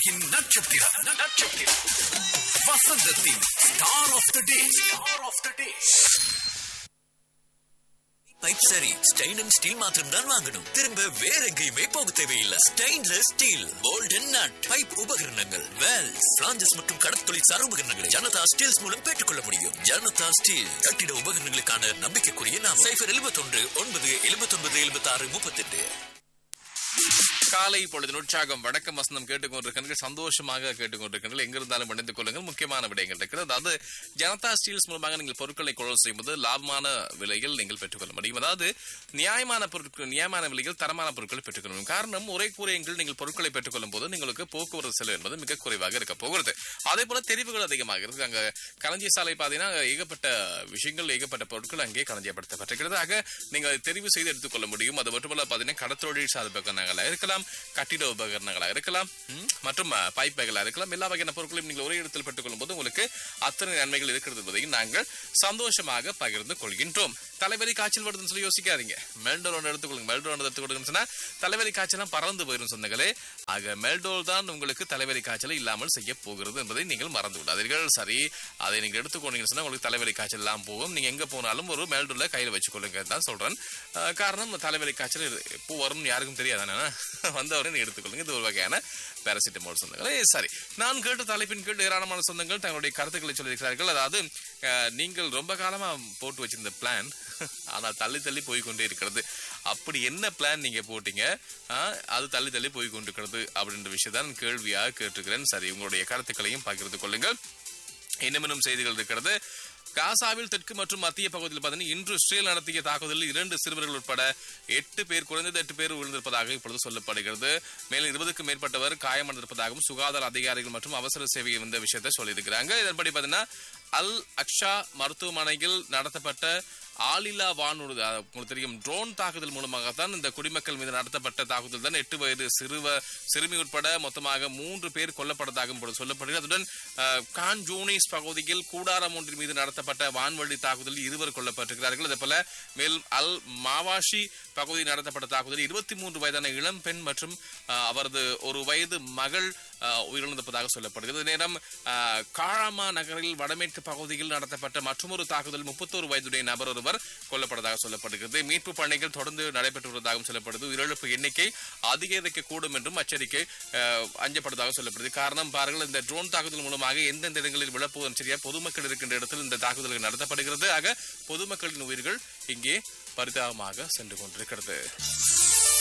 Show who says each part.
Speaker 1: வாழ்க்கையின் நட்சத்திரம் நட்சத்திரம் வசந்தத்தின் star of the day star of the day
Speaker 2: pipe சரி ஸ்டெயின் அண்ட் ஸ்டீல் மாத்திரம் தான் வாங்கணும் திரும்ப வேற எங்கேயுமே போக தேவையில்லை stainless steel bolt and nut pipe உபகரணங்கள் வேல்ஸ் பிளாஞ்சஸ் மற்றும் கடற்தொழில் சார் உபகரணங்களை ஜனதா ஸ்டீல்ஸ் மூலம் பெற்றுக்கொள்ள முடியும் ஜனதா ஸ்டீல் கட்டிட உபகரணங்களுக்கான நம்பிக்கைக்குரிய நாம் சைபர் எழுபத்தொன்று ஒன்பது எழுபத்தொன்பது எழுபத்தி ஆறு முப்பத்தெட்டு
Speaker 3: காலை பொழுது உற்சாகம் வணக்கம் வசந்தம் கேட்டுக்கொண்டிருக்கின்ற சந்தோஷமாக கேட்டுக்கொண்டிருக்கின்ற எங்க இருந்தாலும் இணைந்து கொள்ளுங்கள் முக்கியமான விடயங்கள் இருக்கிறது அதாவது ஜனதா ஸ்டீல்ஸ் மூலமாக நீங்கள் பொருட்களை கொள்வல் செய்யும்போது லாபமான விலையில் நீங்கள் பெற்றுக்கொள்ள முடியும் அதாவது நியாயமான பொருட்கள் நியாயமான விலையில் தரமான பொருட்களை பெற்றுக்கொள்ள முடியும் காரணம் ஒரே கூரையங்கள் நீங்கள் பொருட்களை பெற்றுக்கொள்ளும் போது உங்களுக்கு போக்குவரத்து செலவு என்பது மிக குறைவாக இருக்க போகிறது அதே போல தெரிவுகள் அதிகமாக இருக்கு அங்க களஞ்சிய சாலை பார்த்தீங்கன்னா அங்க ஏகப்பட்ட விஷயங்கள் ஏகப்பட்ட பொருட்கள் அங்கே களஞ்சியப்படுத்தப்பட்டிருக்கிறது ஆக நீங்கள் தெரிவு செய்து எடுத்துக்கொள்ள முடியும் அது மட்டுமல்ல பார்த்தீங்கன்னா கடத்தொழில் சார் உபகரணங்களாக இருக்கலாம் கட்டிட உபகரணங்களாக இருக்கலாம் ம், மற்றும் அஹ், பைப்புகளாக இருக்கலாம் எல்லா வகையான பொருட்களையும் நீங்கள் ஒரே இடத்தில் பெற்றுக்கொள்ளும் போது உங்களுக்கு அத்தனை நன்மைகள் இருக்கிறது என்பதையும் நாங்கள் சந்தோஷமாக பகிர்ந்து கொள்கின்றோம் தலைவலி காய்ச்சல் வருதுன்னு சொல்லி யோசிக்காதீங்க மெல்டோல் ஒன்று எடுத்துக்கொள்ளுங்க மெல்டோல் ஒன்று எடுத்துக்கொள்ளுங்கன்னு சொன்னா தலைவலி காய்ச்சலாம் பறந்து போயிடும் சொந்தங்களே ஆக மெல்டோல் தான் உங்களுக்கு தலைவலி காய்ச்சல் இல்லாமல் செய்ய போகிறது என்பதை நீங்கள் மறந்து விடாதீர்கள் சரி அதை நீங்க எடுத்துக்கொண்டீங்கன்னு சொன்னா உங்களுக்கு தலைவலி காய்ச்சல் எல்லாம் போகும் நீங்க எங்க போனாலும் ஒரு மெல்டோல கையில வச்சுக்கொள்ளுங்க தான் சொல்றேன் அஹ், காரணம் தலைவலி காய்ச்சல் இது எப்போ வரும்னு யாருக்கும் தெரியாதானே வந்தவரை நீங்க எடுத்துக்கொள்ளுங்க இது ஒரு வகையான பேராசிட்டமால் சொந்தங்களே சரி நான் கேட்ட தலைப்பின் கீழ் ஏராளமான சொந்தங்கள் தங்களுடைய கருத்துக்களை சொல்லியிருக்கிறார்கள் அதாவது அஹ், நீங்கள் ரொம்ப காலமா போட்டு வச்சிருந்த பிளான் ஆனால் தள்ளி தள்ளி போய் கொண்டே இருக்கிறது அப்படி என்ன பிளான் நீங்க போட்டீங்க ஆஹ், அது தள்ளி தள்ளி போய் கொண்டிருக்கிறது அப்படின்ற விஷயத்தான் கேள்வியாக கேட்டிருக்கிறேன் சரி உங்களுடைய கருத்துக்களையும் பகிர்ந்து கொள்ளுங்கள் இன்னும் இன்னும் செய்திகள் இருக்கிறது காசாவில் தெற்கு மற்றும் மத்திய பகுதியில் பார்த்தீங்கன்னா இன்று இஸ்ரேல் நடத்திய தாக்குதலில் இரண்டு சிறுவர்கள் உட்பட எட்டு பேர் குறைந்தது எட்டு பேர் விழுந்திருப்பதாக இப்பொழுது சொல்லப்படுகிறது மேலும் இருபதுக்கும் மேற்பட்டவர் காயமடைந்திருப்பதாகவும் சுகாதார அதிகாரிகள் மற்றும் அவசர சேவை இந்த விஷயத்தை சொல்லியிருக்கிறாங்க இதன்படி பார்த்தீங்கன்னா அல் அக்ஷா மருத்துவமனையில் நடத்தப்பட்ட ஆளில்லா வானூர்தி அஹ், உங்களுக்கு தெரியும் ட்ரோன் தாக்குதல் மூலமாகத்தான் இந்த குடிமக்கள் மீது நடத்தப்பட்ட தாக்குதல் தான் எட்டு வயது சிறுவ சிறுமி உட்பட மொத்தமாக மூன்று பேர் கொல்லப்பட்டதாக இப்பொழுது சொல்லப்படுகிறது அதுடன் அஹ், கான் ஜூனிஸ் பகுதியில் கூடாரம் ஒன்றின் மீது நடத்தப்பட்ட வான்வழி தாக்குதலில் இருவர் கொல்லப்பட்டிருக்கிறார்கள் அதே போல மேலும் அல் மாவாஷி பகுதியில் நடத்தப்பட்ட தாக்குதலில் இருபத்தி மூன்று வயதான இளம் பெண் மற்றும் அஹ், அவரது ஒரு வயது மகள் அஹ், உயிரிழந்திருப்பதாக சொல்லப்படுகிறது நேரம் அஹ், காராமா நகரில் வடமேற்கு பகுதியில் நடத்தப்பட்ட மற்றொரு தாக்குதல் முப்பத்தோரு வயதுடைய நபர் ஒருவர் கொல்லப்பட்டதாக சொல்லப்படுகிறது மீட்பு பணிகள் தொடர்ந்து நடைபெற்று வருவதாகவும் சொல்லப்படுது உயிரிழப்பு எண்ணிக்கை அதிகரிக்கக்கூடும் என்றும் எச்சரிக்கை அஹ், அஞ்சப்படுவதாக சொல்லப்படுது காரணம் பாருங்கள் இந்த ட்ரோன் தாக்குதல் மூலமாக எந்தெந்த இடங்களில் விழப்போதும் சரியா பொதுமக்கள் இருக்கின்ற இடத்தில் இந்த தாக்குதல்கள் நடத்தப்படுகிறது ஆக பொதுமக்களின் உயிர்கள் இங்கே பரிதாபமாக சென்று கொண்டிருக்கிறது